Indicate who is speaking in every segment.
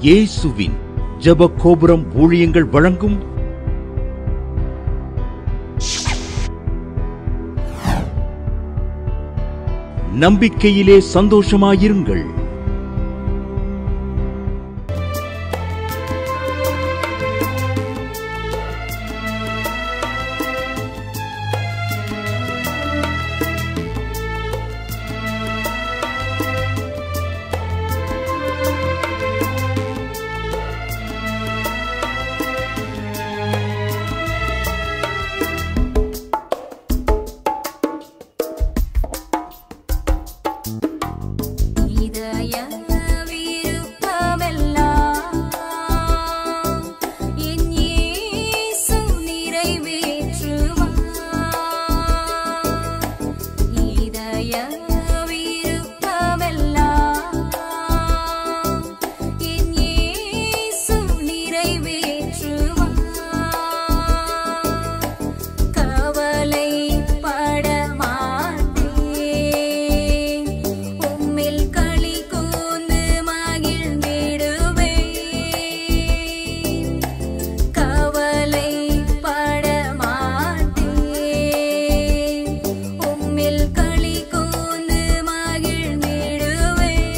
Speaker 1: இயேசுவின் ஜெப கோபுரம் ஊழியங்கள் வழங்கும் நம்பிக்கையிலே சந்தோஷமாயிருங்கள்
Speaker 2: இதய விருப்பமெல்லாம் என் இயேசு நிறைவேற்றுவார். இதய விருப்பமெல்லாம் என் இயேசு நிறைவேற்றுவார். கவலைப்பட மாட்டேன் உம்மில் களி கூர்ந்து மகிழ்ந்திடுவேன் கவலைப்பட மாட்டேன் உம்மில் களி கூர்ந்து மகிழ்ந்திடுவேன்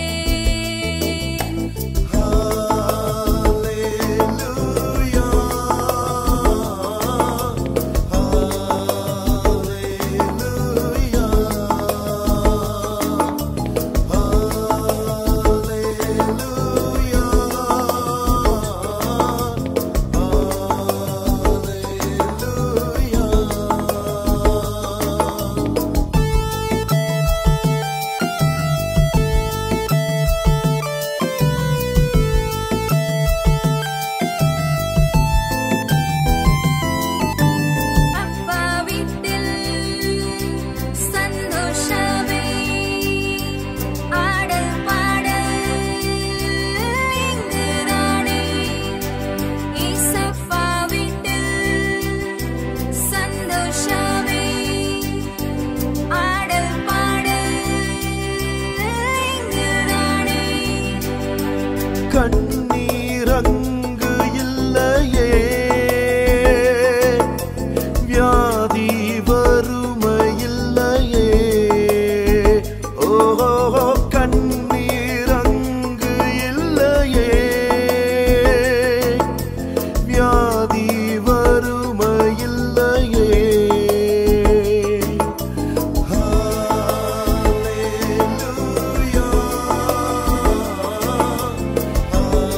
Speaker 2: அப்பா வீட்டில் சந்தோஷமே ஆடல் பாடல் இங்குதானே இசப்பா வீட்டில் சந்தோஷமே ஆடல் பாடல் இங்குதானே
Speaker 3: கண்ணீரங்கு இல்லையே வியாதி வறுமையில்லையே ஓஹோ கண்ணீரங்கு இல்லையே வியாதி வறுமையில்லையே ஹalleluya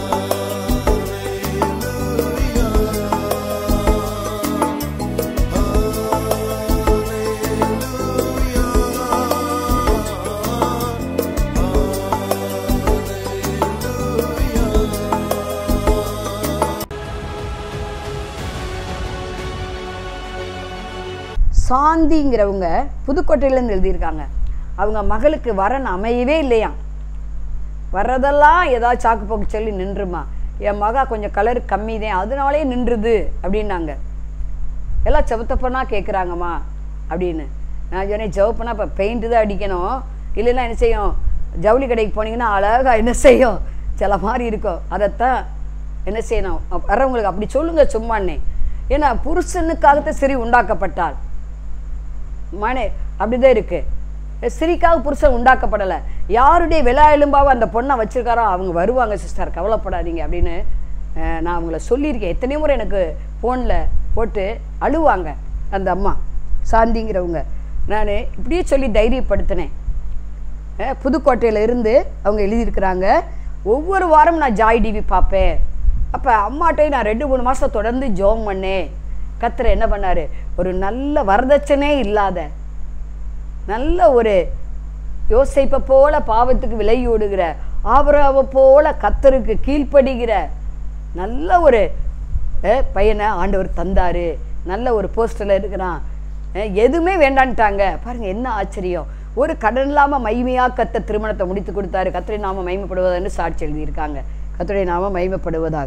Speaker 4: சாந்திங்கிறவங்க புதுக்கோட்டையிலேருந்து எழுதியிருக்காங்க அவங்க மகளுக்கு வரன் அமையவே இல்லையாம் வர்றதெல்லாம் ஏதாவது சாக்கு போக்கு சொல்லி நின்றுமா என் மகா கொஞ்சம் கலர் கம்மி தான் அதனாலே நின்றுது அப்படின்னாங்க எல்லாம் செவத்தப்பனா கேட்குறாங்கம்மா அப்படின்னு நான் சொன்னேன் செவப்பனா இப்போ பெயிண்ட்டு தான் அடிக்கணும் இல்லைன்னா என்ன செய்யும் ஜவுளி கடைக்கு போனீங்கன்னா அழகாக என்ன செய்யும் சில மாதிரி இருக்கும் அதைத்தான் என்ன செய்யணும் அப்~ வர்றவங்களுக்கு அப்படி சொல்லுங்க சும்மானே ஏன்னா புருஷனுக்காகத்தான் சரி உண்டாக்கப்பட்டாள் மனே அப்படிதான் இருக்கு சிரிக்காக புருஷன் உண்டாக்கப்படலை யாருடைய விழா எலும்பாவை அந்த பொண்ணை வச்சிருக்காரோ அவங்க வருவாங்க சிஸ்டர் கவலைப்படாதீங்க அப்படின்னு அஹ், நான் அவங்கள சொல்லியிருக்கேன் எத்தனை முறை எனக்கு ஃபோனில் போட்டு அழுவாங்க அந்த அம்மா சாந்திங்கிறவங்க நான் இப்படியே சொல்லி தைரியப்படுத்தினேன் அஹ், புதுக்கோட்டையில இருந்து அவங்க எழுதியிருக்கிறாங்க ஒவ்வொரு வாரம் நான் ஜாய் டிவி பார்ப்பேன் அப்போ அம்மாட்டையும் நான் ரெண்டு மூணு மாதம் தொடர்ந்து ஜோம் பண்ணேன் கத்தர் என்ன பண்ணார் ஒரு நல்ல வரதட்சணே இல்லாத நல்ல ஒரு யோசைப்பை போல பாவத்துக்கு விலையோடுகிற ஆபராவை போல கத்தருக்கு கீழ்ப்படுகிற நல்ல ஒரு அஹ், பையனை ஆண்டவர் தந்தாரு நல்ல ஒரு போஸ்டரில் இருக்கிறான் அஹ், எதுவுமே வேண்டான்ட்டாங்க பாருங்க என்ன ஆச்சரியம் ஒரு கடன் இல்லாமல் மைமையாக கத்த திருமணத்தை முடித்து கொடுத்தாரு கத்திரை நாம மைமைப்படுவதான்னு சாட்சி எழுதியிருக்காங்க கத்துடைய நாம மைமைப்படுவதாக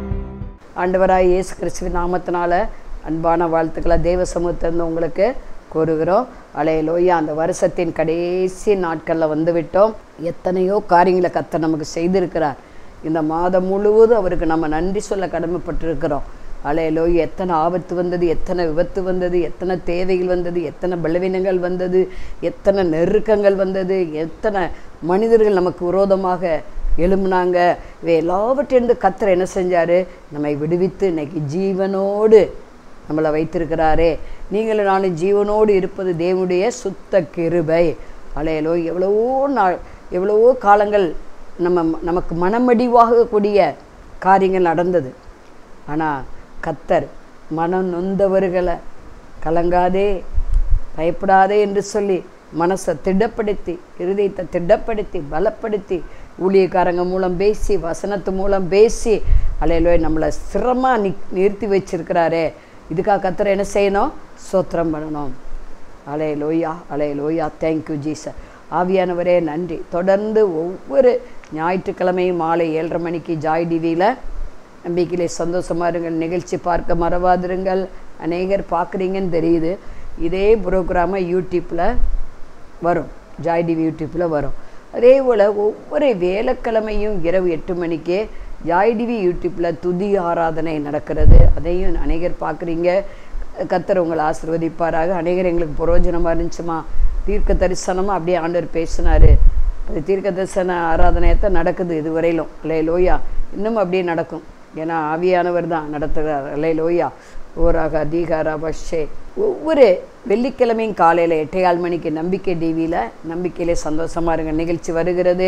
Speaker 4: ஆண்டவராய் இயேசு கிறிஸ்துவின் நாமத்தினால அன்பான வாழ்த்துக்களை தெய்வ சமூகத்திலிருந்து உங்களுக்கு கூறுகிறோம் அலையலோயா அந்த வருஷத்தின் கடைசி நாட்களில் வந்து விட்டோம் எத்தனையோ காரியங்களை கத்த நமக்கு செய்திருக்கிறார் இந்த மாதம் முழுவதும் அவருக்கு நம்ம நன்றி சொல்ல கடமைப்பட்டிருக்கிறோம் அலையலோ எத்தனை ஆபத்து வந்தது எத்தனை விபத்து வந்தது எத்தனை தேவைகள் வந்தது எத்தனை பலவீனங்கள் வந்தது எத்தனை நெருக்கங்கள் வந்தது எத்தனை மனிதர்கள் நமக்கு விரோதமாக எழும்புனாங்க இவை எல்லாவற்றிலிருந்து கத்தர் என்ன செஞ்சார் நம்மை விடுவித்து இன்னைக்கு ஜீவனோடு நம்மளை வைத்திருக்கிறாரே நீங்களும் நானும் ஜீவனோடு இருப்பது தேவனுடைய சுத்த கிருபை அலையலோ எவ்வளவோ நாள் எவ்வளவோ காலங்கள் நம்ம நமக்கு மனமடிவாகக்கூடிய காரியங்கள் நடந்தது ஆனால் கத்தர் மனம் நொந்தவர்களை கலங்காதே பயப்படாதே என்று சொல்லி மனசை திடப்படுத்தி இருதயத்தை திடப்படுத்தி பலப்படுத்தி ஊழியக்காரங்க மூலம் பேசி வசனத்து மூலம் பேசி அலையிலோ நம்மளை சிரமமாக நி நிறுத்தி வச்சிருக்கிறாரே இதுக்காக கத்தர் என்ன செய்யணும் சோத்திரம் பண்ணணும் அலே லோயா அலே லோயா தேங்க்யூ ஜீச ஆவியானவரே நன்றி தொடர்ந்து ஒவ்வொரு ஞாயிற்றுக்கிழமையும் மாலை ஏழரை மணிக்கு ஜாய் டிவியில் நம்பிக்கையிலே சந்தோஷமா இருங்கள் நிகழ்ச்சி பார்க்க மறவாதிருங்கள் அநேகர் பார்க்குறீங்கன்னு தெரியுது இதே ப்ரோக்ராமை யூடியூப்பில் வரும் ஜாய் டிவி யூடியூப்பில் வரும் அதே போல் ஒவ்வொரு வேலைக்கிழமையும் இரவு எட்டு மணிக்கே ஜாய் டிவி யூடியூப்பில் துதி ஆராதனை நடக்கிறது அதையும் அநேகர் பார்க்குறீங்க கத்தர் உங்களை ஆசீர்வதிப்பாராக அநேகர் எங்களுக்கு பிரயோஜனமாக இருந்துச்சுமா தீர்க்க தரிசனமாக அப்படியே ஆண்டவர் பேசினார் அது தீர்க்க தரிசன ஆராதனையத்தான் நடக்குது இதுவரையிலும் லே லோயா இன்னும் அப்படியே நடக்கும் ஏன்னா ஆவியானவர் தான் நடத்துகிறார் லே லோயா ஓராக அதிகாரா பஷே ஒவ்வொரு வெள்ளிக்கிழமையும் காலையில் எட்டையால் மணிக்கு நம்பிக்கை டிவியில் நம்பிக்கையிலே சந்தோஷமாக இருங்க நிகழ்ச்சி வருகிறது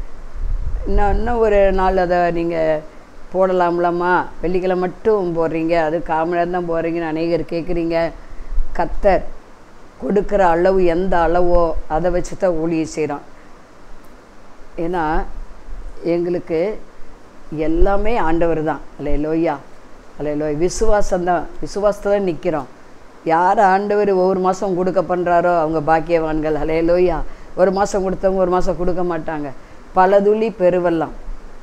Speaker 4: இன்னும் இன்னும் ஒரு நாள் அதை நீங்கள் போடலாம்லம்மா வெள்ளிக்கிழமை மட்டும் போடுறீங்க அது காமராக தான் போடுறீங்கன்னு அநேகர் கேட்குறீங்க கத்தர் கொடுக்குற அளவு எந்த அளவோ அதை வச்சு தான் ஊழியம் செய்கிறோம் ஏன்னா எங்களுக்கு எல்லாமே ஆண்டவர் தான் அல்ல லோய்யா அல்ல லோய் விசுவாசம் தான் விசுவாசத்தில் நிற்கிறோம் யார் ஆண்டவர் ஒவ்வொரு மாதம் கொடுக்க பண்ணுறாரோ அவங்க பாக்கியவான்கள் அலே லோய்யா ஒரு மாதம் கொடுத்தவங்க ஒரு மாதம் கொடுக்க மாட்டாங்க பல துளி பெருவெல்லாம்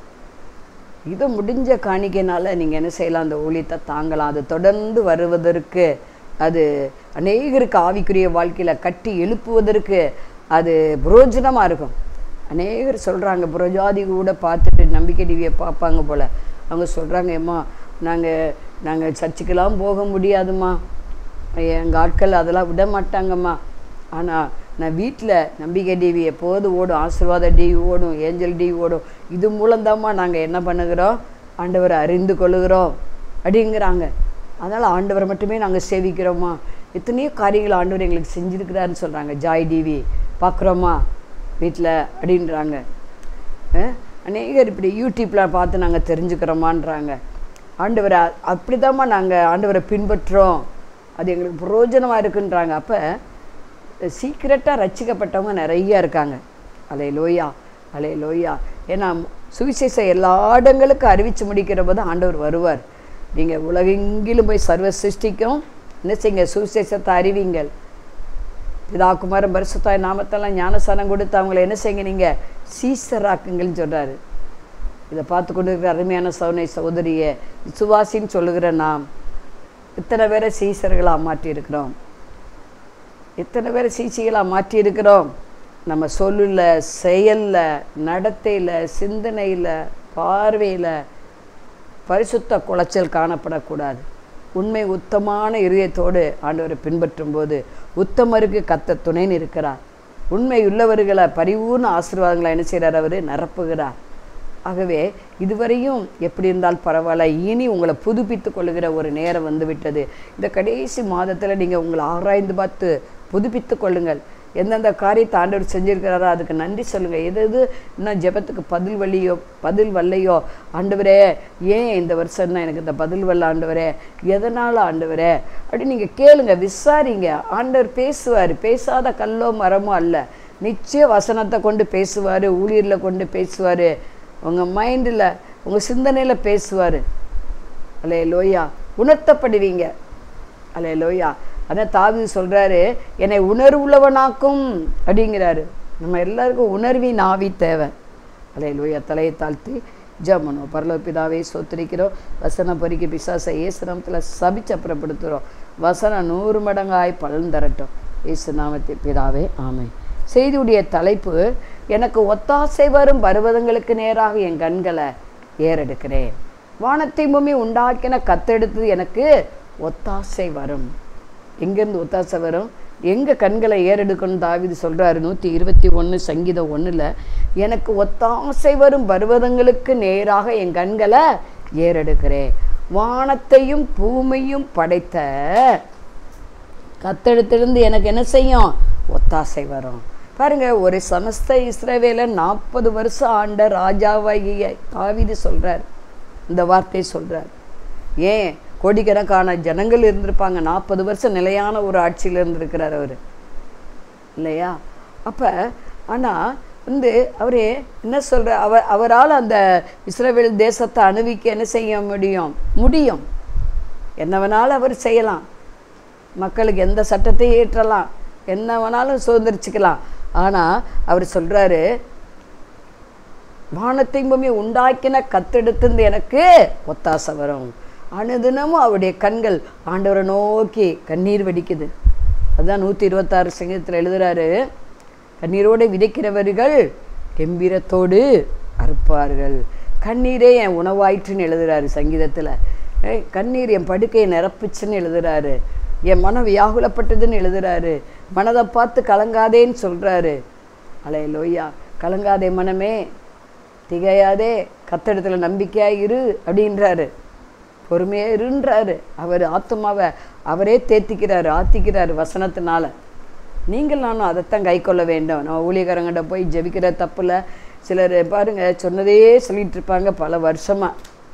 Speaker 4: இது முடிஞ்ச காணிக்கைனால நீங்கள் என்ன செய்யலாம் அந்த ஊழியத்தை தாங்கலாம் அது தொடர்ந்து வருவதற்கு அது அநேகருக்கு ஆவிக்குரிய வாழ்க்கையில் கட்டி எழுப்புவதற்கு அது புரோஜனமாக இருக்கும் அநேகர் சொல்கிறாங்க புரஜாதி கூட பார்த்துட்டு நம்பிக்கை டிவியை பார்ப்பாங்க போல் அவங்க சொல்கிறாங்க ஏம்மா நாங்கள் நாங்கள் சர்ச்சுக்கெல்லாம் போக முடியாதும்மா எங்கள் ஆட்கள் அதெல்லாம் விட மாட்டாங்கம்மா ஆனால் நான் வீட்டில் நம்பிக்கை டிவி எப்போது ஓடும் ஆசீர்வாத டிவி ஓடும் ஏஞ்சல் டிவி ஓடும் இது மூலம்தாம்மா நாங்கள் என்ன பண்ணுகிறோம் ஆண்டவரை அறிந்து கொள்ளுகிறோம் அப்படிங்கிறாங்க அதனால் ஆண்டவரை மட்டுமே நாங்கள் சேவிக்கிறோமா எத்தனையோ காரியங்கள் ஆண்டவர் எங்களுக்கு செஞ்சுருக்கிறாருன்னு சொல்கிறாங்க ஜாய் டிவி பார்க்குறோமா வீட்டில் அப்படின்றாங்க அஹ், அநேகர் இப்படி யூடியூப்பில் பார்த்து நாங்கள் தெரிஞ்சுக்கிறோமான்றாங்க ஆண்டவரை அப்படிதாம்மா நாங்கள் ஆண்டவரை பின்பற்றுறோம் அது எங்களுக்கு பிரயோஜனமாக இருக்குன்றாங்க அப்போ சீக்கிரட்டாக ரட்சிக்கப்பட்டவங்க நிறைய இருக்காங்க அலே லோயா அலே லோயா ஏன்னா சுவிசேஷம் எல்லா இடங்களுக்கும் அறிவித்து முடிக்கிற போது ஆண்டவர் வருவார் நீங்கள் உலகெங்கிலும் போய் சர்வ சிருஷ்டிக்கும் என்ன செய்யுங்க சுவிசேஷத்தை அறிவிங்கள் பிதா குமாரன் பரிசுத்தாய் நாமத்தெல்லாம் ஞானசானம் கொடுத்து அவங்கள என்ன செய்யுங்க நீங்கள் சீசராக்குங்கள்னு சொல்கிறாரு இதை பார்த்து கொண்டு இருக்கிற அருமையான சௌனை சகோதரியை விசுவாசின்னு சொல்லுகிற நாம் இத்தனை பேரை சீசர்களாக மாற்றியிருக்கிறோம் இத்தனை பேரை சீசிகளாக மாற்றியிருக்கிறோம் நம்ம சொல்லில் செயலில் நடத்தையில் சிந்தனையில் பார்வையில் பரிசுத்த குலைச்சல் காணப்படக்கூடாது உண்மை உத்தமான இதயத்தோடு ஆண்டவரை பின்பற்றும் போது உத்தமருக்கு கத்த துணைன்னு இருக்கிறார் உண்மை உள்ளவர்களை பரிபூர்ண ஆசீர்வாதங்களை என்ன செய்கிறார் அவர் நிரப்புகிறார் ஆகவே இதுவரையும் எப்படி இருந்தால் பரவாயில்ல இனி உங்களை புதுப்பித்து கொள்ளுகிற ஒரு நேரம் வந்து விட்டது இந்த கடைசி மாதத்தில் நீங்கள் உங்களை ஆராய்ந்து பார்த்து புதுப்பித்து கொள்ளுங்கள் எந்தெந்த காரியத்தை ஆண்டவர் செஞ்சிருக்கிறாரோ அதுக்கு நன்றி சொல்லுங்கள் எது எது இன்னும் ஜெபத்துக்கு பதில் வழியோ பதில் வல்லையோ ஆண்டவரே ஏன் இந்த வருஷம் தான் எனக்கு இந்த பதில் வல்ல ஆண்டவரே எதனால் ஆண்டவரே அப்படி நீங்கள் கேளுங்க விசாரிங்க ஆண்டவர் பேசுவார் பேசாத கல்லோ மரமோ அல்ல நிச்சய வசனத்தை கொண்டு பேசுவார் ஊழியரில் கொண்டு பேசுவார் உங்கள் மைண்டில் உங்கள் சிந்தனையில் பேசுவார் அலே லோயா உணர்த்தப்படுவீங்க அலே லோயா அதான் தாவி சொல்கிறாரு என்னை உணர்வுள்ளவனாக்கும் அப்படிங்கிறாரு நம்ம எல்லாருக்கும் உணர்வின் ஆவி தேவை அலே லோயா தலையை தாழ்த்தி ஜமனோ பரலோபிதாவே சோத்திரிக்கிறோம் வசனம் பொறிக்க பிசாசை ஏசுனத்தில் சபிச்சு அப்புறப்படுத்துகிறோம் வசனம் நூறு மடங்காய் பலன் தரட்டும் இயேசு நாமத்தில் பிதாவே ஆமென் செய்தியுடைய தலைப்பு எனக்கு ஒத்தாசை வரும் பருவதங்களுக்கு நேராக என் கண்களை ஏறெடுக்கிறேன் வானத்தை பூமி உண்டாக்கின கத்தெடுத்து எனக்கு ஒத்தாசை வரும் எங்கேருந்து ஒத்தாசை வரும் எங்கே கண்களை ஏறெடுக்கணும் தாவிது சொல்கிறாரு நூற்றி இருபத்தி ஒன்று சங்கீதம் ஒன்றில் எனக்கு ஒத்தாசை வரும் பருவதங்களுக்கு நேராக என் கண்களை ஏறெடுக்கிறேன் வானத்தையும் பூமியும் படைத்த கத்தெடுத்திருந்து எனக்கு என்ன செய்யும் ஒத்தாசை வரும் பாருங்க ஒரு சமஸ்த இஸ்ரவேல நாற்பது வருஷம் ஆண்ட ராஜாவாகிய தாவீது சொல்றார் இந்த வார்த்தையை சொல்றார் ஏன் கோடிக்கணக்கான ஜனங்கள் இருந்திருப்பாங்க நாற்பது வருஷம் நிலையான ஒரு ஆட்சியில் இருந்திருக்கிறார் அவர் இல்லையா அப்போ ஆனால் வந்து அவரே என்ன சொல்ற அவர் அவரால் அந்த இஸ்ரவேல் தேசத்தை அணுவிக்க என்ன செய்ய முடியும் முடியும் என்ன வேணாலும் அவர் செய்யலாம் மக்களுக்கு எந்த சட்டத்தையும் ஏற்றலாம் என்ன வேணாலும் சுதந்திரிச்சுக்கலாம் ஆனால் அவர் சொல்கிறாரு வானத்தையும் பூமி உண்டாக்கின கத்தெடுத்திருந்து எனக்கு ஒத்தாசை வரும் அனுதினமும் அவருடைய கண்கள் ஆண்டவரை நோக்கி கண்ணீர் வடிக்குது அதுதான் நூற்றி இருபத்தாறு சங்கீதத்தில் எழுதுறாரு கண்ணீரோடு விதைக்கிறவர்கள் கெம்பீரத்தோடு அறுப்பார்கள் கண்ணீரே என் உணவாயிற்றுன்னு எழுதுறாரு சங்கீதத்தில் ஏய், கண்ணீர் என் படுக்கையை நிரப்புச்சுன்னு எழுதுறாரு என் மனம் வியாகுலப்பட்டதுன்னு எழுதுறாரு மனதை பார்த்து கலங்காதேன்னு சொல்கிறாரு அலே லோய்யா கலங்காதே மனமே திகையாதே கத்தடத்துல நம்பிக்கையா இரு அப்படின்றாரு பொறுமையா இருன்றாரு அவர் ஆத்மாவை அவரே தேத்திக்கிறாரு ஆத்திக்கிறாரு வசனத்தினால நீங்கள் நானும் அதைத்தான் கை கொள்ள வேண்டும் நம்ம ஊழியக்காரங்கிட்ட போய் ஜெபிக்கிற தப்புல சிலர் பாருங்க சொன்னதே சொல்லிட்டு இருப்பாங்க பல வருஷமா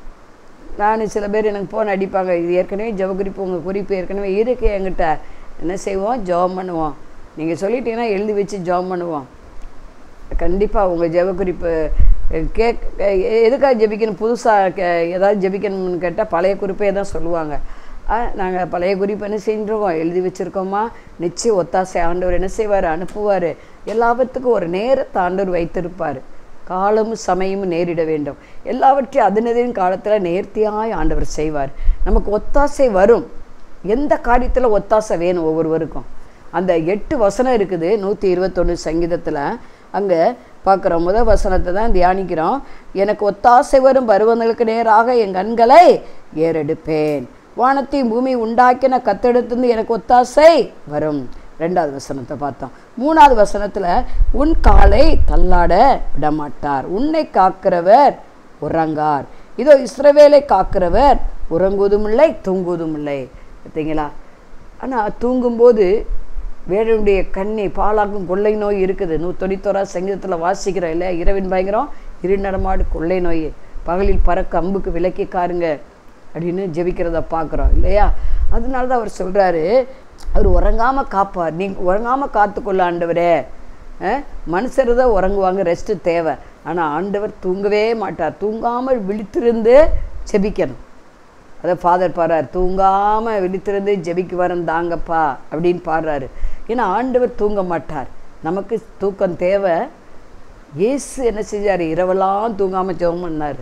Speaker 4: நான் சில பேர் எனக்கு ஃபோன் அடிப்பாங்க இது ஏற்கனவே ஜெப குறிப்பு உங்கள் குறிப்பு ஏற்கனவே இருக்கு என்கிட்ட என்ன செய்வோம் ஜெபம் பண்ணுவோம் நீங்கள் சொல்லிட்டீங்கன்னா எழுதி வச்சு ஜெபம் பண்ணுவோம் கண்டிப்பாக உங்கள் ஜெப குறிப்பு கேக் எதுக்காக ஜெபிக்கணும் புதுசாக ஏதாவது ஜெபிக்கணும்னு கேட்டால் பழைய குறிப்பே தான் சொல்லுவாங்க நாங்கள் பழைய குறிப்பு என்ன செஞ்சுருக்கோம் எழுதி வச்சுருக்கோமா நிச்சயம் ஒத்தாசை ஆண்டவர் என்ன செய்வார் அனுப்புவார் எல்லாவற்றுக்கும் ஒரு நேரத்தை ஆண்டவர் வைத்திருப்பார் காலமும் சமயமும் நேரிட வேண்டும் எல்லாவற்றையும் அதனதின் காலத்தில் நேர்த்தியாய் ஆண்டவர் செய்வார் நமக்கு ஒத்தாசை வரும் எந்த காரியத்தில் ஒத்தாசை வேணும் ஒவ்வொருவருக்கும் அந்த எட்டு வசனம் இருக்குது நூற்றி இருபத்தொன்று சங்கீதத்தில் அங்கே பார்க்குறோம் முதல் வசனத்தை தான் தியானிக்கிறோம் எனக்கு ஒத்தாசை வரும் பருவங்களுக்கு நேராக என் கண்களை ஏறெடுப்பேன் வானத்தையும் பூமி உண்டாக்கின கத்தெடுத்துருந்து எனக்கு ஒத்தாசை வரும் ரெண்டாவது வசனத்தை பார்த்தோம் மூணாவது வசனத்தில் உன் காலை தள்ளாட விடமாட்டார் உன்னை காக்கிறவர் உறங்கார் இதோ இஸ்ரவேலை காக்கிறவர் உறங்குவதும் இல்லை தூங்குவதும் இல்லை பார்த்தீங்களா ஆனால் தூங்கும்போது வேடனுடைய கண்ணி பாலாக்கும் கொள்ளை நோய் இருக்குது நூ தொண்ணூத்தோரா சங்கீதத்தில் வாசிக்கிறோம் இல்லையா இரவின் பயங்கரம் இரு நடமாடு கொள்ளை நோய் பகலில் பறக்க அம்புக்கு விலக்கி காருங்க அப்படின்னு ஜெபிக்கிறத பார்க்குறோம் இல்லையா அதனால தான் அவர் சொல்கிறாரு அவர் உறங்காமல் காப்பார் நீங்கள் உறங்காமல் காத்துக்கொள்ள ஆண்டவரே அஹ், மனுஷர் தான் உறங்குவாங்க ரெஸ்ட்டு தேவை ஆனால் ஆண்டவர் தூங்கவே மாட்டார் தூங்காமல் விழித்திருந்து ஜெபிக்கணும் அதை ஃபாதர் பாடுறார் தூங்காமல் விழித்திருந்து ஜெபிக்கு வரேன் தாங்கப்பா அப்படின்னு பாடுறாரு ஏன்னா ஆண்டவர் தூங்க மாட்டார் நமக்கு தூக்கம் தேவை இயேசு என்ன செஞ்சார் இரவெல்லாம் தூங்காமல் ஜெபம் பண்ணார்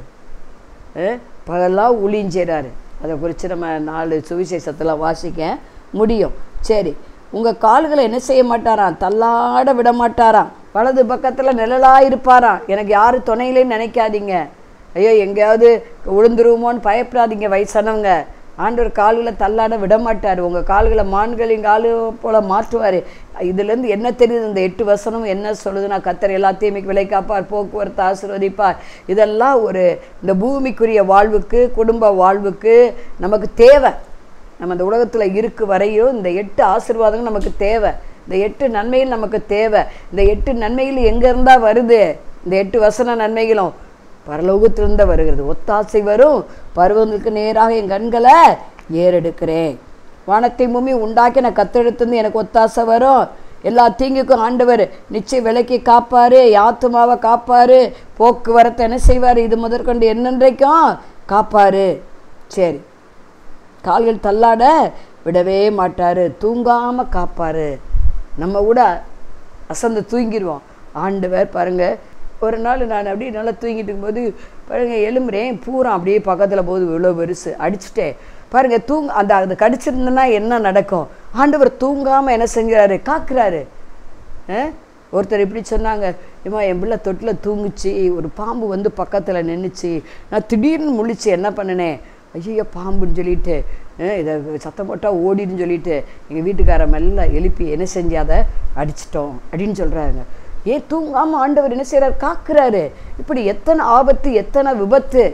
Speaker 4: பகலாம் ஊழியம் செய்கிறாரு அதை குறித்து நம்ம நாலு சுவிசேஷத்தில் வாசிக்க முடியும் சரி உங்கள் கால்களை என்ன செய்ய மாட்டாராம் தள்ளாட விட மாட்டாராம் வலது பக்கத்தில் நிழலாக இருப்பாராம் எனக்கு யார் துணையிலேன்னு நினைக்காதீங்க ஐயோ எங்கேயாவது விழுந்துருவோமோன்னு பயப்படாதீங்க வயசானவங்க ஆண்டவர் கால்களை தள்ளாட விட மாட்டார் உங்கள் கால்களை மான்களின் காலு போல மாற்றுவார் இதுலேருந்து என்ன தெரியுது இந்த எட்டு வசனம் என்ன சொல்லுதுன்னா கத்தர் எல்லாத்தையுமே விலை காப்பார் போக்குவரத்து ஆசீர்வதிப்பார் இதெல்லாம் ஒரு இந்த பூமிக்குரிய வாழ்வுக்கு குடும்ப வாழ்வுக்கு நமக்கு தேவை நம்ம இந்த உலகத்தில் இருக்கு வரையும் இந்த எட்டு ஆசீர்வாதங்கள் நமக்கு தேவை இந்த எட்டு நன்மைகள் நமக்கு தேவை இந்த எட்டு நன்மைகள் எங்கே இருந்தால் வருது இந்த எட்டு வசன நன்மைகளும் பரலோகத்திலிருந்து வருகிறது ஒத்தாசை வரும் பருவங்களுக்கு நேராக என் கண்களை ஏறெடுக்கிறேன் வானத்தை பூமி உண்டாக்கி நான் கத்தெடுத்துருந்து எனக்கு ஒத்தாசை வரும் எல்லா தீங்குக்கும் ஆண்டவர் நிச்சயம் விலைக்கு காப்பாரு யாத்துமாவை காப்பாரு போக்குவரத்தை என்ன செய்வார் இது முதற்கொண்டு என்னென்றைக்கும் காப்பாரு சரி கால்கள் தள்ளாட விடவே மாட்டார் தூங்காமல் காப்பார் நம்ம கூட அசந்து தூங்கிடுவோம் ஆண்டவர் பாருங்க ஒரு நாள் நான் அப்படியே நல்லா தூங்கிட்டு இருக்கும்போது பாருங்க எலும்புறேன் பூரா அப்படியே பக்கத்தில் போகுது இவ்வளோ பெருசு அடிச்சுட்டேன் பாருங்க தூங்க அந்த அது கடிச்சிருந்தேன்னா என்ன நடக்கும் ஆண்டவர் தூங்காமல் என்ன செஞ்சுறாரு காக்குறாரு அஹ்? ஒருத்தர் இப்படி சொன்னாங்க ஏம்மா என் பிள்ளை தொட்டில் தூங்குச்சு ஒரு பாம்பு வந்து பக்கத்தில் நின்றுச்சு நான் திடீர்னு முழிச்சு என்ன பண்ணினேன் ஐயோ பாம்புன்னு சொல்லிட்டு அஹ், இதை சத்தம் போட்டால் ஓடின்னு சொல்லிட்டு எங்கள் வீட்டுக்கார மெல்ல எழுப்பி என்ன செஞ்சு அதை அடிச்சிட்டோம் அப்படின்னு சொல்கிறாங்க ஏன் தூங்காமல் ஆண்டவர் என்ன செய்கிறார் காக்குறாரு இப்படி எத்தனை ஆபத்து எத்தனை விபத்து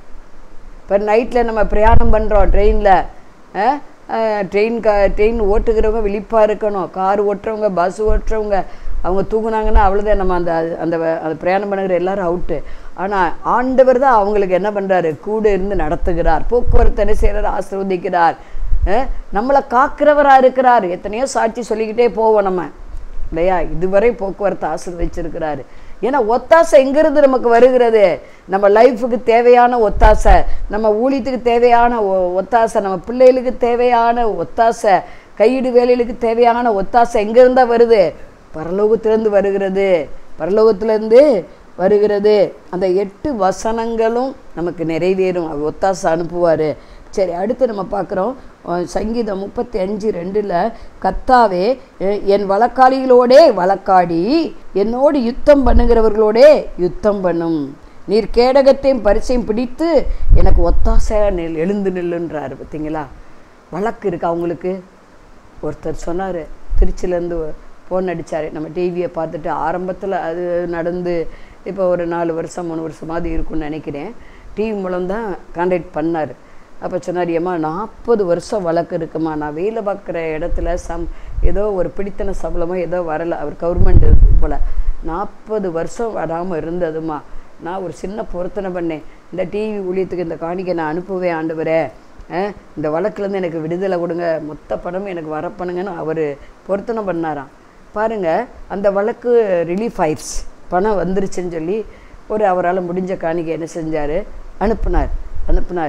Speaker 4: இப்போ நைட்டில் நம்ம பிரயாணம் பண்ணுறோம் ட்ரெயினில் ட்ரெயின் கா ட்ரெயின் ஓட்டுகிறவங்க விழிப்பாக இருக்கணும் கார் ஓட்டுறவங்க பஸ் ஓட்டுறவங்க அவங்க தூங்குனாங்கன்னா அவ்வளோதான் நம்ம அந்த அந்த வ- அந்த பிரயாணம் பண்ணுகிற எல்லாரும் அவுட்டு ஆனால் ஆண்டவர் தான் அவங்களுக்கு என்ன பண்ணுறாரு கூட இருந்து நடத்துகிறார் போக்குவரத்து என்ன செய்கிறார் ஆசிர்வதிக்கிறார் அஹ், நம்மளை காக்கிறவராக இருக்கிறார் எத்தனையோ சாட்சி சொல்லிக்கிட்டே போவோம் நம்ம இல்லையா இதுவரை போக்குவரத்து ஆசீர்வதிச்சிருக்கிறாரு ஏன்னா ஒத்தாசை எங்கிருந்து நமக்கு வருகிறது நம்ம லைஃபுக்கு தேவையான ஒத்தாசை நம்ம ஊழியத்துக்கு தேவையான ஒ- ஒத்தாசை நம்ம பிள்ளைகளுக்கு தேவையான ஒத்தாசை கையீடு வேலைகளுக்கு தேவையான ஒத்தாசை எங்கிருந்தா வருது பரலோகத்திலேருந்து வருகிறது பரலோகத்திலேருந்து வருகிறது அந்த எட்டு வசனங்களும் நமக்கு நிறைவேறும் அவர் ஒத்தாசை அனுப்புவார் சரி அடுத்து நம்ம பார்க்குறோம் சங்கீதம் முப்பத்தி அஞ்சு ரெண்டில் கத்தாவே எ- என் வழக்காளிகளோடே வழக்காடி என்னோடு யுத்தம் பண்ணுகிறவர்களோடே யுத்தம் பண்ணும் நீர் கேடகத்தையும் பரிசையும் பிடித்து எனக்கு ஒத்தாசையாக நெல் எழுந்து நில்லுன்றாரு பார்த்தீங்களா வழக்கு இருக்கு அவங்களுக்கு ஒருத்தர் சொன்னார் திருச்சிலேருந்து ஃபோன் அடித்தார் நம்ம டிவியை பார்த்துட்டு ஆரம்பத்தில் அது நடந்து இப்போ ஒரு நாலு வருஷம் மூணு வருஷமாவது இருக்கும்னு நினைக்கிறேன் டிவி மூலம் தான் கான்டாக்ட் பண்ணார் அப்போ சொன்னார் ஏம்மா நாற்பது வருஷம் வழக்கு இருக்குமா நான் வேலை பார்க்குற இடத்துல சம் ஏதோ ஒரு பிடித்தன சம்பளமோ ஏதோ வரலை அவர் கவர்மெண்ட் போல் நாற்பது வருஷம் வராமல் இருந்ததுமா நான் ஒரு சின்ன பொருத்தனை பண்ணேன் இந்த டிவி ஊழியத்துக்கு இந்த காணிக்கை நான் அனுப்புவேன் ஆண்டவரே அஹ், இந்த வழக்குலேருந்து எனக்கு விடுதலை கொடுங்க மொத்த பணமும் எனக்கு வரப்பணுங்கன்னு அவர் பொருத்தனை பண்ணாராம் பாருங்க அந்த வழக்கு ரிலீஃப் ஆயிடுச்சு பணம் வந்துருச்சுன்னு சொல்லி ஒரு அவரால் முடிஞ்ச காணிக்கை என்ன செஞ்சார் அனுப்புனார் அனுப்புனார்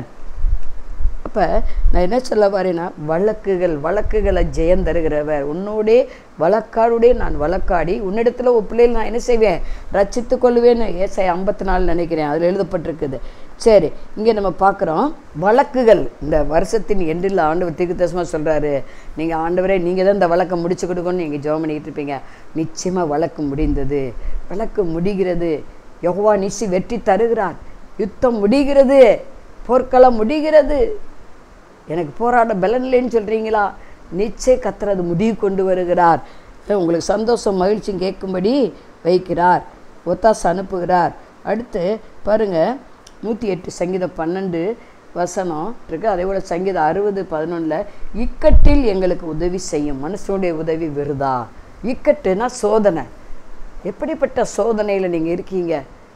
Speaker 4: அப்போ நான் என்ன சொல்ல வரேன்னா வழக்குகள் வழக்குகளை ஜெயம் தருகிறவர் உன்னோடே வழக்காடுடே நான் வழக்காடி உன்னிடத்துல ஒரு பிள்ளைகள் நான் என்ன செய்வேன் ரட்சித்து கொள்வேன்னு ஏசை ஐம்பத்தி நாலு நினைக்கிறேன் அதில் எழுதப்பட்டிருக்குது சரி இங்கே நம்ம பார்க்குறோம் வழக்குகள் இந்த வருஷத்தின் எண்டில் ஆண்டவர் தீர்க்கதரிசனமாக சொல்கிறாரு நீங்கள் ஆண்டவரே நீங்கள் தான் இந்த வழக்கை முடிச்சு கொடுக்கணும்னு நீங்கள் ஜெபம் பண்ணிக்கிட்டு இருப்பீங்க நிச்சயமாக வழக்கு முடிந்தது வழக்கு முடிகிறது யெகோவா நிசி வெற்றி தருகிறார் யுத்தம் முடிகிறது போர்க்களம் முடிகிறது எனக்கு போராட பலன் இல்லைன்னு சொல்கிறீங்களா நிச்சய கத்துறது முடிவு கொண்டு வருகிறார் உங்களுக்கு சந்தோஷம் மகிழ்ச்சியும் கேட்கும்படி வைக்கிறார் ஒத்தாசை அனுப்புகிறார் அடுத்து பாருங்க நூற்றி எட்டு சங்கீதம் பன்னெண்டு வசனம் இருக்கு அதே போல் சங்கீதம் அறுபது பதினொன்றில் இக்கட்டில் எங்களுக்கு உதவி செய்யும் மனுஷனுடைய உதவி விருதா இக்கட்டுனா சோதனை எப்படிப்பட்ட சோதனையில் நீங்கள் இருக்கீங்க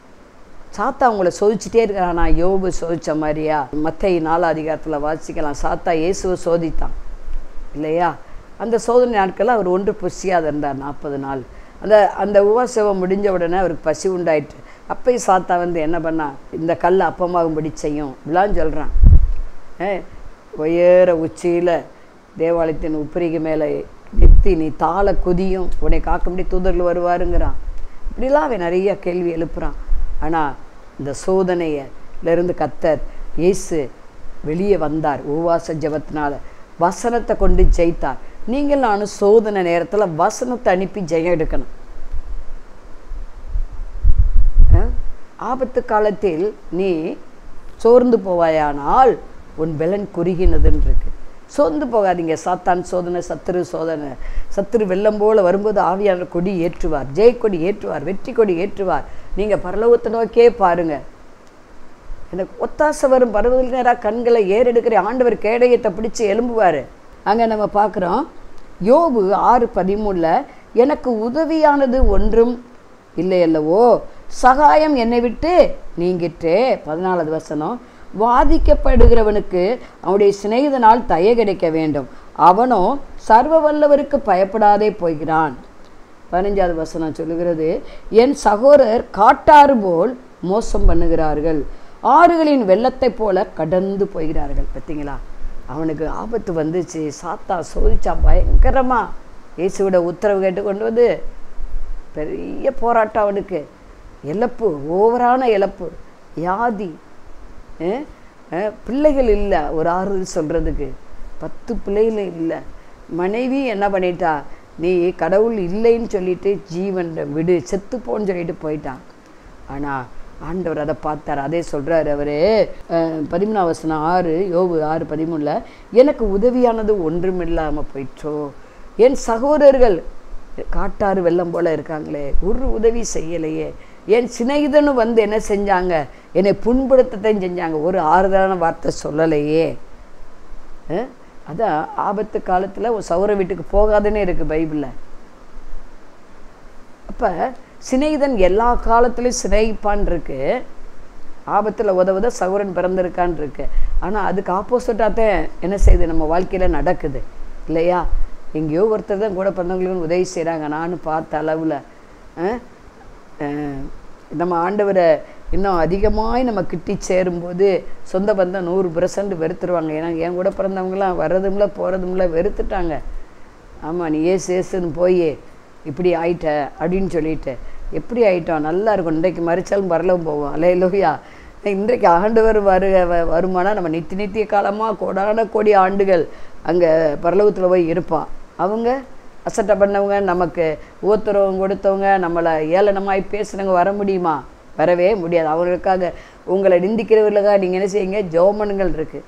Speaker 4: சாத்தா உங்களை சோதிச்சுட்டே இருக்கிறானா யோபு சோதிச்ச மாதிரியா மத்தை நாலு அதிகாரத்தில் வாசிக்கலாம் சாத்தா இயேசுவை சோதித்தான் இல்லையா அந்த சோதனை நாட்களில் அவர் ஒன்று புசியாத இருந்தார் நாற்பது நாள் அந்த அந்த உபவாசம் முடிஞ்ச உடனே அவருக்கு பசி உண்டாயிற்று அப்பயும் சாத்தா வந்து என்ன பண்ணா இந்த கல் அப்பமாகும்படி செய்யும் இப்படிலாம் சொல்கிறான் உயர உச்சியில் தேவாலயத்தின் உப்பரிக்கு மேலே நிறுத்தி நீ தாள குதியும் உன்னை காக்கும்படி தூதர்கள் வருவாருங்கிறான் இப்படிலாம் அவன் நிறைய கேள்வி எழுப்புறான் ஆனால் இந்த சோதனையிலிருந்து கத்தர் இயேசு வெளியே வந்தார் உபவாச ஜெபத்தினால வசனத்தை கொண்டு ஜெயித்தார் நீங்கள் நானும் சோதனை நேரத்தில் வசனத்தை அனுப்பி ஜெயம் எடுக்கணும் அஹ்? ஆபத்து காலத்தில் நீ சோர்ந்து போவாயானால் உன் பலன் குறுகினதுன்னு இருக்கு சோர்ந்து போகாதீங்க சாத்தான் சோதனை சத்துரு சோதனை சத்துரு வெள்ளம் போல வரும்போது ஆவியாளர் கொடி ஏற்றுவார் ஜெயக்கொடி ஏற்றுவார் வெற்றி கொடி ஏற்றுவார் நீங்கள் பரலோகத்தை நோக்கியே பாருங்க எனக்கு ஒத்தாசை வரும் பருவத்தில் நேராக கண்களை ஏறெடுக்கிற ஆண்டவர் கேடயத்தை பிடிச்சு எலும்புவார் அங்கே நம்ம பார்க்குறோம் யோபு ஆறு பதிமூணில் எனக்கு உதவியானது ஒன்றும் இல்லை அல்லவோ சகாயம் என்னை விட்டு நீங்கிற்றே பதினாலாவது வசனம் வாதிக்கப்படுகிறவனுக்கு அவனுடைய சிநேகிதனால் தய கிடைக்க வேண்டும் அவனோ சர்வ வல்லவருக்கு பயப்படாதே போகிறான் பதினஞ்சாவது வசனம் சொல்லுகிறது என் சகோதரர் காட்டாறு போல் மோசம் பண்ணுகிறார்கள் ஆறுகளின் வெள்ளத்தைப் போல கடந்து போகிறார்கள் பார்த்தீங்களா அவனுக்கு ஆபத்து வந்துச்சு சாத்தா சோதிச்சான் பயங்கரமா இயேசுவோட உத்தரவு கேட்டு கொண்டு வந்து பெரிய போராட்டம் அவனுக்கு இழப்பு ஓவரான இழப்பு வியாதி அஹ், அஹ், பிள்ளைகள் இல்லை ஒரு ஆறுதல் சொல்கிறதுக்கு பத்து பிள்ளைகள் இல்லை மனைவி என்ன பண்ணிட்டா நீ கடவுள் இல்லைன்னு சொல்லிட்டு ஜீவன் விடு செத்துப்போன்னு சொல்லிட்டு போயிட்டான் ஆனால் ஆண்டவர் அதை பார்த்தார் அதே சொல்கிறார் அவர் பதிமூணாம் வசனம் ஆறு யோபு ஆறு பதிமூணில் எனக்கு உதவியானது ஒன்றும் இல்லாமல் போயிற்றோ என் சகோதரர்கள் காட்டாறு வெள்ளம் போல இருக்காங்களே ஒரு உதவி செய்யலையே என் சிநேகிதனும் வந்து என்ன செஞ்சாங்க என்னை புண்படுத்தத்தையும் செஞ்சாங்க ஒரு ஆறுதலான வார்த்தை சொல்லலையே அஹ், அதான் ஆபத்து காலத்தில் ஒரு சௌர வீட்டுக்கு போகாதுன்னு இருக்குது பைபிளில் அப்போ சிநேகிதன் எல்லா காலத்துலேயும் சிநேகிப்பான் இருக்கு ஆபத்தில் உதவுத சௌரன் பிறந்திருக்கான் இருக்கு ஆனால் அதுக்கு ஆப்போசிட்டாக தான் என்ன செய்யுது நம்ம வாழ்க்கையில் நடக்குது இல்லையா எங்கேயோ ஒருத்தர் தான் கூட பிறந்தவங்களுக்கு உதவி செய்கிறாங்க நானும் பார்த்த அளவில் நம்ம ஆண்டவரை இன்னும் அதிகமாய் நம்ம கிட்டி சேரும்போது சொந்த பந்தம் நூறு பர்சன்ட் வெறுத்துருவாங்க ஏன்னா என் கூட பிறந்தவங்களாம் வர்றதும்ல போகிறதும்ல வெறுத்துட்டாங்க ஆமாம் நீ ஏசு ஏசுன்னு போய் இப்படி ஆயிட்ட அப்படின்னு சொல்லிட்டு எப்படி ஆயிட்டோம் நல்லா இருக்கும் இன்றைக்கு மறிச்சாலும் வரலும் போவோம் அலையிலோயா இன்றைக்கு ஆண்டவர் வரு வ- வருமானா நம்ம நித்திய நித்திய காலமாக கோடான கோடி ஆண்டுகள் அங்கே பரலோகத்தில் போய் இருப்பான் அவங்க அசட்டை பண்ணவங்க நமக்கு ஊத்துறவங்க கொடுத்தவங்க நம்மளை ஏளனமாய் பேசுனவங்க வர முடியுமா வரவே முடியாது அவங்களுக்காக உங்களை நிந்திக்கிறவர்களுக்காக நீங்கள் என்ன செய்யுங்க ஜோமனுங்கள் இருக்குது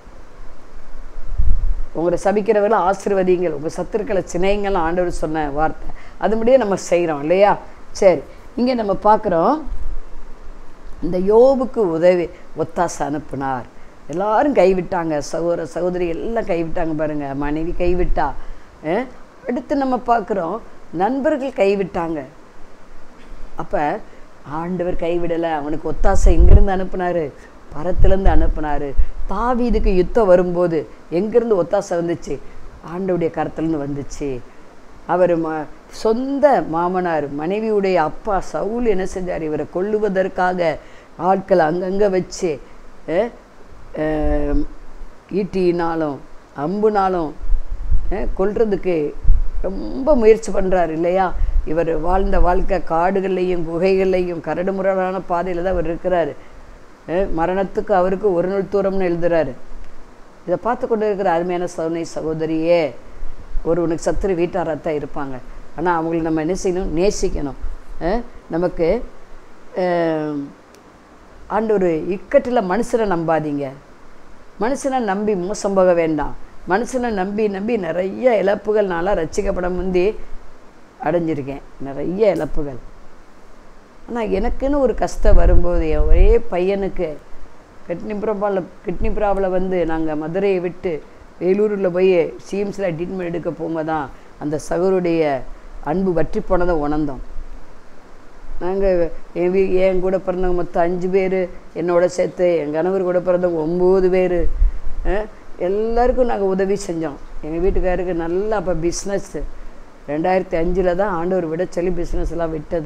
Speaker 4: உங்களை சபிக்கிறவர்களை ஆசீர்வதிங்கள் உங்கள் சத்துருக்களை சினைங்கள் ஆண்டவர் சொன்ன வார்த்தை அதுபடியே நம்ம செய்கிறோம் இல்லையா சரி இங்கே நம்ம பார்க்குறோம் இந்த யோபுக்கு உதவி ஒத்தாசை அனுப்புனார் எல்லாரும் கைவிட்டாங்க சகோதர சகோதரி எல்லாம் கைவிட்டாங்க பாருங்க மனைவி கைவிட்டா அஹ், அடுத்து நம்ம பார்க்குறோம் நண்பர்கள் கைவிட்டாங்க அப்போ ஆண்டவர் கைவிடலை அவனுக்கு ஒத்தாசை எங்கேருந்து அனுப்புனாரு பரத்துலேருந்து அனுப்புனாரு தாவீதுக்கு யுத்தம் வரும்போது எங்கேருந்து ஒத்தாசை வந்துச்சு ஆண்டவுடைய கரத்துலேருந்து வந்துச்சு அவர் ம சொந்த மாமனார் மனைவியுடைய அப்பா சவுல் என்ன செஞ்சார் இவரை கொல்லுவதற்காக ஆட்கள் அங்கங்கே வச்சு அஹ், அஹ், ஈட்டினாலும் அம்புனாலும் அஹ், கொல்றதுக்கு ரொம்ப முயற்சி பண்ணுறாரு இல்லையா இவர் வாழ்ந்த வாழ்க்கை காடுகள்லையும் குகைகள்லையும் கரடுமுரடான பாதையில் தான் அவர் இருக்கிறாரு அஹ், மரணத்துக்கு அவருக்கு ஒரு நாள் தூரம்னு எழுதுறாரு இதை பார்த்து கொண்டு இருக்கிற அருமையான சௌனை சகோதரியே ஒருவனுக்கு சத்துரு வீட்டாராக தான் இருப்பாங்க ஆனால் அவங்களை நம்ம என்ன செய்யணும் நேசிக்கணும் அஹ், நமக்கு அஹ், ஆண்டவர் இக்கட்டில் மனுஷனை நம்பாதீங்க மனுஷனை நம்பி மோசம் போக வேண்டாம் மனுஷனை நம்பி நம்பி நிறைய இழப்புகள் நான்லாம் ரசிக்கப்பட முந்தி அடைஞ்சிருக்கேன் நிறைய இழப்புகள் ஆனால் எனக்குன்னு ஒரு கஷ்டம் வரும்போது என் ஒரே பையனுக்கு கிட்னி ப்ராப்ளம் கிட்னி ப்ராப்ளம் வந்து நாங்கள் மதுரையை விட்டு வேலூரில் போய் சிஎம்சியில் ட்ரீட்மெண்ட் எடுக்க போகும்போது தான் அந்த சகோருடைய அன்பு வற்றி போனதை உணர்ந்தோம் நாங்கள் என் வீ என் கூட பிறந்தவங்க மொத்தம் அஞ்சு பேர் என்னோட சேர்த்து என் கணவர் கூட பிறந்தவங்க ஒம்பது பேர் எல்லாருக்கும் நாங்கள் உதவி செஞ்சோம் எங்கள் வீட்டுக்காருக்கு நல்லா அப்போ பிஸ்னஸ்ஸு ரெண்டாயிரத்தி அஞ்சில் தான் ஆண்டவர் விட சொல்லி பிஸ்னஸ் எல்லாம் விட்டது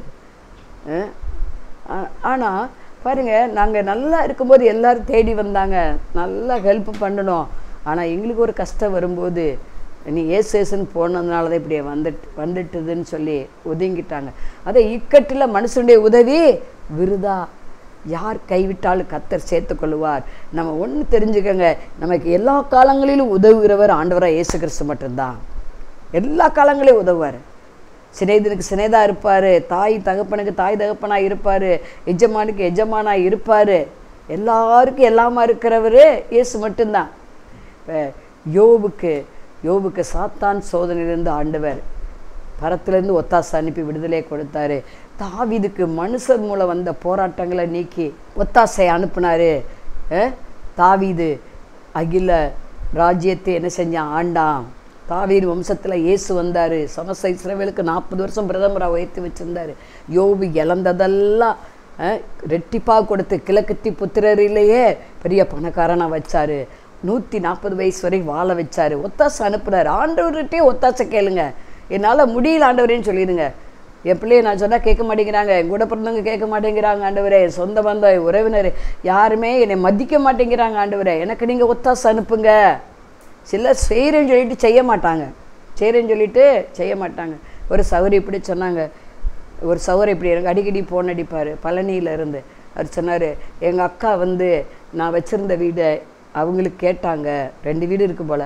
Speaker 4: ஆனால் பாருங்கள் நாங்கள் நல்லா இருக்கும்போது எல்லாரும் தேடி வந்தாங்க நல்லா ஹெல்ப் பண்ணணும் ஆனால் எங்களுக்கு ஒரு கஷ்டம் வரும்போது நீ ஏசு ஏசுன்னு போனதுனால தான் இப்படி வந்துட்டு வந்துட்டுதுன்னு சொல்லி ஒதுங்கிட்டாங்க அதை இக்கட்டில் மனுஷனுடைய உதவி விருதா யார் கைவிட்டாலும் கத்தர் சேர்த்துக்கொள்வார் நம்ம ஒன்று தெரிஞ்சுக்கங்க நமக்கு எல்லா காலங்களிலும் உதவுகிறவர் ஆண்டவராக இயேசு கிறிஸ்து மட்டும்தான் எல்லா காலங்களையும் உதவுவார் சிநேகிதனுக்கு சிநேதா இருப்பார் தாய் தகப்பனுக்கு தாய் தகப்பனாக இருப்பார் எஜமானுக்கு எஜமானாக இருப்பார் எல்லாருக்கும் எல்லாமா இருக்கிறவர் இயேசு மட்டும்தான் இப்போ யோபுக்கு யோபுக்கு சாத்தான் சோதனையிலிருந்து ஆண்டவர் பரத்திலேருந்து ஒத்தாசை அனுப்பி விடுதலை கொடுத்தாரு தாவீதுக்கு மனுஷர் மூலம் வந்த போராட்டங்களை நீக்கி ஒத்தாசை அனுப்புனாரு அஹ், தாவீது அகில ராஜ்யத்தை என்ன செஞ்சான் ஆண்டான் தாவீது வம்சத்தில் இயேசு வந்தார் சமஸ்த இஸ்ரவேலுக்கு நாற்பது வருஷம் பிரதமராக உயர்த்தி வச்சிருந்தாரு யோபு இழந்ததெல்லாம் அஹ், ரெட்டிப்பாக கொடுத்து கிழக்கத்தி புத்திரரிலேயே பெரிய பணக்காரனாக வச்சாரு நூற்றி நாற்பது வயசு வரை வாழ வச்சாரு ஒத்தாசை அனுப்புனார் ஆண்டவர்கிட்டே ஒத்தாசை கேளுங்க என்னால் முடியல ஆண்டவரேன்னு சொல்லிடுங்க என் பிள்ளைய நான் சொன்னால் கேட்க மாட்டேங்கிறாங்க என் கூட பிறந்தவங்க கேட்க மாட்டேங்கிறாங்க ஆண்டவரே என் சொந்த பந்தம் உறவினர் யாருமே என்னை மதிக்க மாட்டேங்கிறாங்க ஆண்டவரே எனக்கு நீங்கள் ஒத்தாசை அனுப்புங்க சிலர் செய்கிறேன்னு சொல்லிட்டு செய்ய மாட்டாங்க செய்கிறேன்னு சொல்லிட்டு செய்ய மாட்டாங்க ஒரு சௌரி இப்படி சொன்னாங்க ஒரு சௌரை இப்படி எனக்கு அடிக்கடி ஃபோன் அடிப்பார் பழனியில இருந்து அவர் சொன்னார் எங்கள் அக்கா வந்து நான் வச்சுருந்த வீடை அவங்களுக்கு கேட்டாங்க ரெண்டு வீடு இருக்கு போல்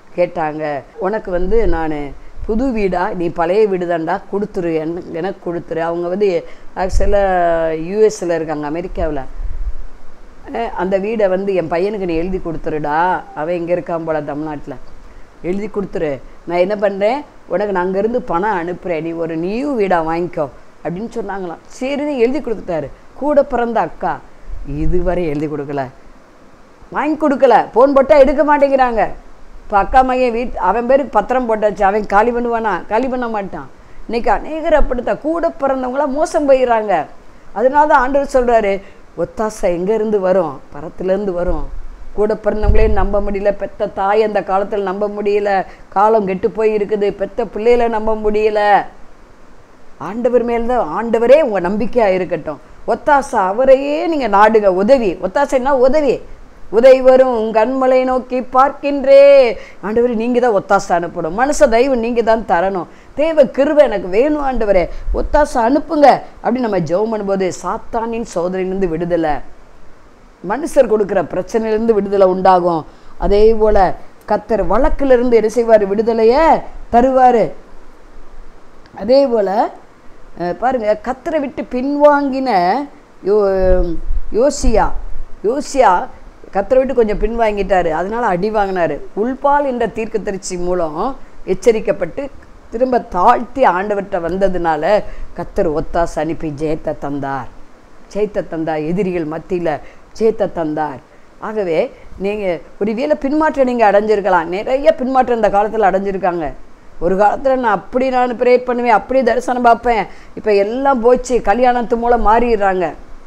Speaker 4: கேட்டாங்க உனக்கு வந்து நான் புது வீடா நீ பழைய வீடு தான்டா கொடுத்துரு எனக்கு எனக்கு கொடுத்துரு அவங்க வந்து ஆக்சுவலாக யூஎஸில் இருக்காங்க அமெரிக்காவில் அஹ் அந்த வீடை வந்து என் பையனுக்கு நீ எழுதி கொடுத்துருடா அவன் இங்கே இருக்கான் போல தமிழ்நாட்டில் எழுதி கொடுத்துரு நான் என்ன பண்ணுறேன் உனக்கு நான் அங்கேருந்து பணம் அனுப்புகிறேன் நீ ஒரு நியூ வீடாக வாங்கிக்கோ அப்படின்னு சொன்னாங்களாம் சரின்னு எழுதி கொடுத்துட்டாரு கூட பிறந்த அக்கா இதுவரை எழுதி கொடுக்கல வாங்கி கொடுக்கல ஃபோன் போட்டால் எடுக்க மாட்டேங்கிறாங்க இப்போ அக்கா மையன் வீட் அவன் பேருக்கு பத்திரம் போட்டாச்சு அவன் காலி பண்ணுவானா காலி பண்ண மாட்டான் இன்னைக்கு அநேகர் அப்படித்தான் கூட பிறந்தவங்களாம் மோசம் போயிடுறாங்க அதனால தான் ஆண்டவர் சொல்கிறாரு ஒத்தாசை எங்கேருந்து வரும் பரத்துலேருந்து வரும் கூட பிறந்தவங்களே நம்ப முடியல பெத்த தாய் அந்த காலத்தில் நம்ப முடியல காலம் கெட்டு போய் இருக்குது பெத்த பிள்ளைகளை நம்ப முடியல ஆண்டவர் மேல் தான் ஆண்டவரே உங்கள் நம்பிக்கையாக இருக்கட்டும் ஒத்தாசை அவரையே நீங்கள் நாடுங்க உதவி ஒத்தாசைன்னா உதவி உதவி வரும் உன் கண்மலை நோக்கி பார்க்கின்றே ஆண்டவரே நீங்கள் தான் ஒத்தாசை அனுப்பணும் மனச தயவு நீங்கள் தான் தரணும் தேவ கிருபை எனக்கு வேணும் ஆண்டவரே ஒத்தாசை அனுப்புங்க அப்படி நம்ம ஜெபம் பண்ணும்போது சாத்தானின் சோதனையிலிருந்து விடுதலை மனுஷர் கொடுக்குற பிரச்சனையிலேருந்து விடுதலை உண்டாகும் அதே போல் கத்தர் வழக்கிலிருந்து என்ன செய்வார் விடுதலையை தருவார் அதே போல் பாருங்க கத்தரை விட்டு பின்வாங்கின யோ யோசியா யோசியா கத்தரை விட்டு கொஞ்சம் பின்வாங்கிட்டாரு அதனால அடி வாங்கினாரு உள்பால் என்ற தீர்க்கதரிசி மூலம் எச்சரிக்கப்பட்டு திரும்ப தாழ்த்தி ஆண்டவர்கிட்ட வந்ததுனால கத்தர் ஒத்தாசை அனுப்பி ஜெயத்தை தந்தார் ஜெயத்தை தந்தார் எதிரிகள் மத்தியில் ஜெயத்தை தந்தார் ஆகவே நீங்கள் ஒரு வேளை பின்மாற்றம் நீங்கள் அடைஞ்சிருக்கலாம் நிறைய பின்மாற்றம் இந்த காலத்தில் அடைஞ்சிருக்காங்க ஒரு காலத்தில் நான் அப்படி நான் ப்ரேட் பண்ணுவேன் அப்படி தரிசனம் பார்ப்பேன் இப்போ எல்லாம் போச்சு கல்யாணத்து மூலம் மாறிடுறாங்க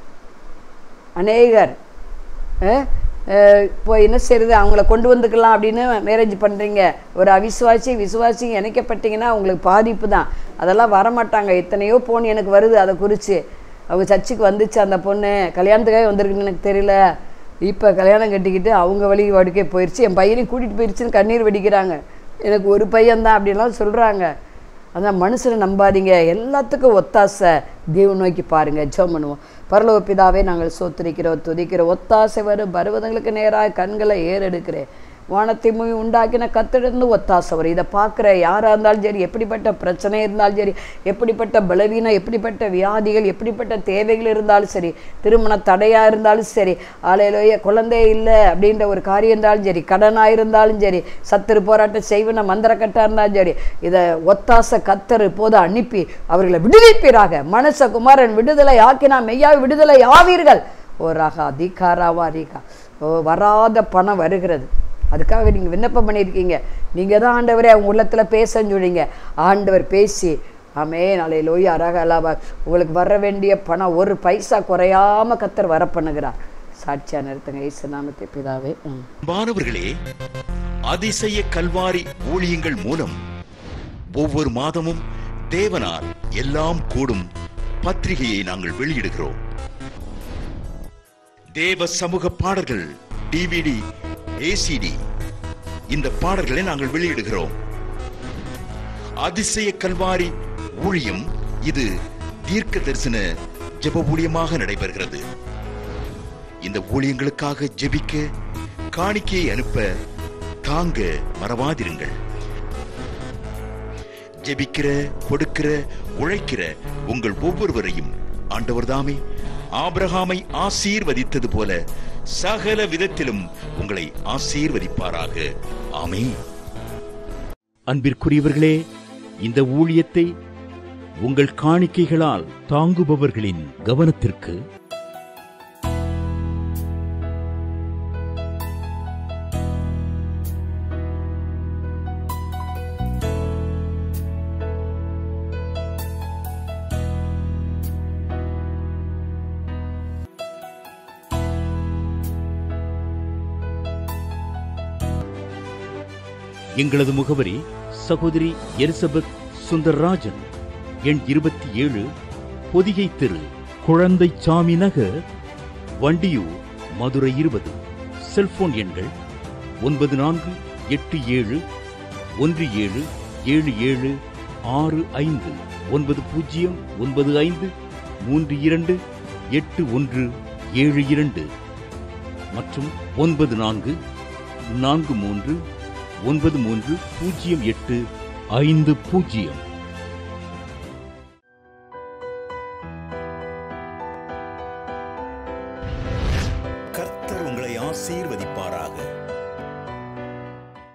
Speaker 4: அநேகர் அஹ், அஹ், இப்போ என்ன செய்யறது அவங்கள கொண்டு வந்துக்கலாம் அப்படின்னு மேரேஜ் பண்ணுறீங்க ஒரு அவிசுவாசி விசுவாசி இணைக்கப்பட்டீங்கன்னா உங்களுக்கு பாதிப்பு தான் அதெல்லாம் வரமாட்டாங்க எத்தனையோ போன் எனக்கு வருது அதை குறித்து அவங்க சர்ச்சுக்கு வந்துச்சு அந்த பொண்ணு கல்யாணத்துக்காக வந்திருக்குன்னு எனக்கு தெரியல இப்போ கல்யாணம் கட்டிக்கிட்டு அவங்க வழி வடுக்கே போயிடுச்சு என் பையனையும் கூட்டிகிட்டு போயிடுச்சுன்னு கண்ணீர் வெடிக்கிறாங்க எனக்கு ஒரு பையன்தான் அப்படின்லாம் சொல்கிறாங்க அதான் மனுஷனை நம்பாதீங்க எல்லாத்துக்கும் ஒத்தாசை தேவன் நோக்கி பாருங்க ஜெபம் பண்ணுவோம் பரலோக பிதாவே நாங்கள் சோத்திரிக்கிறோம் துதிக்கிறோம் ஒத்தாசை வரும் பருவதங்களுக்கு நேராக கண்களை ஏறெடுக்கிறேன் வானத்தை மூவி உண்டாக்கின கத்திலிருந்து ஒத்தாசை வரும் இதை பார்க்குற யாராக இருந்தாலும் சரி எப்படிப்பட்ட பிரச்சனை இருந்தாலும் சரி எப்படிப்பட்ட பலவீனம் எப்படிப்பட்ட வியாதிகள் எப்படிப்பட்ட தேவைகள் இருந்தாலும் சரி திருமண தடையாக இருந்தாலும் சரி ஆலையிலேயே குழந்தை இல்லை அப்படின்ற ஒரு காரியம் இருந்தாலும் சரி கடனாக இருந்தாலும் சரி சத்துரு போராட்டம் செய்வன மந்திரக்கட்டாக இருந்தாலும் சரி இதை ஒத்தாசை கத்தர் இப்போது அனுப்பி அவர்களை விடுவிப்பீராக மனச குமாரன் விடுதலை ஆக்கினா மெய்யா விடுதலை ஆவீர்கள் ஓ ரகா அதிகாராவா ரீகா ஓ வராத பணம் வருகிறது அதுக்காக நீங்கள் விண்ணப்பம் பண்ணியிருக்கீங்க நீங்கள் தான் ஆண்டவரே அவங்க உள்ளத்தில் பேசன்னு சொல்றீங்க ஆண்டவர் பேசி ஆமே நாளை லோய் அரக அலாவா உங்களுக்கு வர வேண்டிய பணம் ஒரு பைசா குறையாம கத்தர் வர பண்ணுகிறார் சாட்சியா நிறுத்துங்க இயேசு நாமத்தை பிதாவே ம்.
Speaker 5: மாணவர்களே அதிசய கல்வாரி ஊழியங்கள் மூலம் ஒவ்வொரு மாதமும் தேவனால் எல்லாம் கூடும் பத்திரிகையை நாங்கள் வெளியிடுகிறோம் தேவ சமூக பாடல்கள் டிவிடி ஏசிடி இந்த பாடல்களை நாங்கள் வெளியிடுகிறோம் அதிசய கல்வாரி ஊழியம் இது தீர்க்க தரிசன ஜெப ஊழியமாக நடைபெறுகிறது இந்த ஊழியங்களுக்காக ஜெபிக்க காணிக்கையை அனுப்ப தாங்க மறவாதிருங்கள் ஜெபிக்கிற கொடுக்கிற உழைக்கிற உங்கள் ஒவ்வொருவரையும் ஆண்டவர் தாமே ஆபிரகாமை ஆசீர்வதித்தது போல சகல விதத்திலும் உங்களை ஆசீர்வதிப்பாராக ஆமென்
Speaker 1: அன்பிற்குரியவர்களே இந்த ஊழியத்தை உங்கள் காணிக்கைகளால் தாங்குபவர்களின் கவனத்திற்கு எங்களது முகவரி சகோதரி எலிசபெத் சுந்தர்ராஜன் எண் இருபத்தி ஏழு பொதிகை தெரு குழந்தை சாமி நகர் வண்டியூர் மதுரை இருபது செல்போன் எண்கள் ஒன்பது நான்கு எட்டு ஏழு ஒன்று ஏழு ஏழு ஏழு ஆறு ஐந்து ஒன்பது பூஜ்ஜியம் ஒன்பது ஐந்து மூன்று இரண்டு எட்டு ஒன்று ஏழு இரண்டு மற்றும் ஒன்பது நான்கு நான்கு மூன்று ஒன்பது மூன்று பூஜ்ஜியம் எட்டு ஐந்து பூஜ்ஜியம்
Speaker 5: கர்த்தர் உங்களை ஆசீர்வதிப்பாராக